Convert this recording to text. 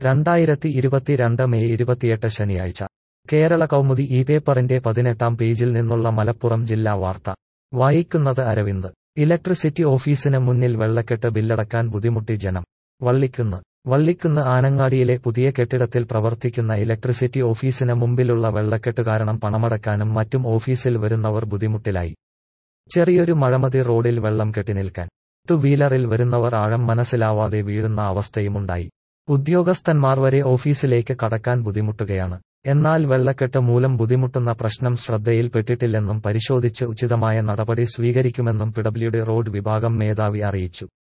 രണ്ടായിരത്തി ഇരുപത്തിരണ്ട് മെയ് ഇരുപത്തിയെട്ട് ശനിയാഴ്ച കേരള കൗമുദി ഈ പേപ്പറിന്റെ പതിനെട്ടാം പേജിൽ നിന്നുള്ള മലപ്പുറം ജില്ലാ വാർത്ത വായിക്കുന്നത് അരവിന്ദ് ഇലക്ട്രിസിറ്റി ഓഫീസിന് മുന്നിൽ വെള്ളക്കെട്ട് ബില്ലടക്കാൻ ബുദ്ധിമുട്ടി ജനം വള്ളിക്കുന്ന് വള്ളിക്കുന്ന് ആനങ്ങാടിയിലെ പുതിയ കെട്ടിടത്തിൽ പ്രവർത്തിക്കുന്ന ഇലക്ട്രിസിറ്റി ഓഫീസിന് മുമ്പിലുള്ള വെള്ളക്കെട്ട് കാരണം പണമടക്കാനും മറ്റും ഓഫീസിൽ വരുന്നവർ ബുദ്ധിമുട്ടിലായി ചെറിയൊരു മഴമതി റോഡിൽ വെള്ളം കെട്ടിനിൽക്കാൻ ടു വീലറിൽ വരുന്നവർ ആഴം മനസ്സിലാവാതെ വീഴുന്ന അവസ്ഥയുമുണ്ടായി ഉദ്യോഗസ്ഥന്മാർ വരെ ഓഫീസിലേക്ക് കടക്കാൻ ബുദ്ധിമുട്ടുകയാണ് എന്നാൽ വെള്ളക്കെട്ട് മൂലം ബുദ്ധിമുട്ടുന്ന പ്രശ്നം ശ്രദ്ധയിൽപ്പെട്ടിട്ടില്ലെന്നും പരിശോധിച്ച് ഉചിതമായ നടപടി സ്വീകരിക്കുമെന്നും പിഡബ്ല്യുഡി റോഡ് വിഭാഗം മേധാവി അറിയിച്ചു